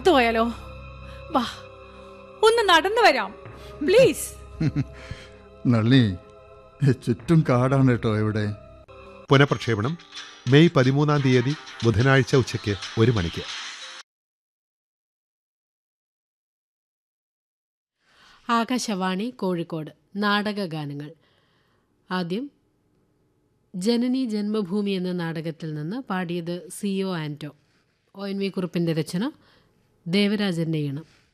പുറത്തു പോയാലോ വാ ഒന്ന് നടന്നു വരാം പ്ലീസ് നളിനി ചുറ്റും കാടാണ് കേട്ടോ ഇവിടെ പുനഃപ്രക്ഷേപണം മെയ് പതിമൂന്നാം തീയതി ബുധനാഴ്ച ഉച്ചയ്ക്ക് ഒരു മണിക്ക് ആകാശവാണി കോഴിക്കോട് നാടകഗാനങ്ങൾ ആദ്യം ജനനി ജന്മഭൂമി എന്ന നാടകത്തിൽ നിന്ന് പാടിയത് C O Anto O N V കുറുപ്പിൻ്റെ രചന ദേവരാജൻ്റെ ഈണം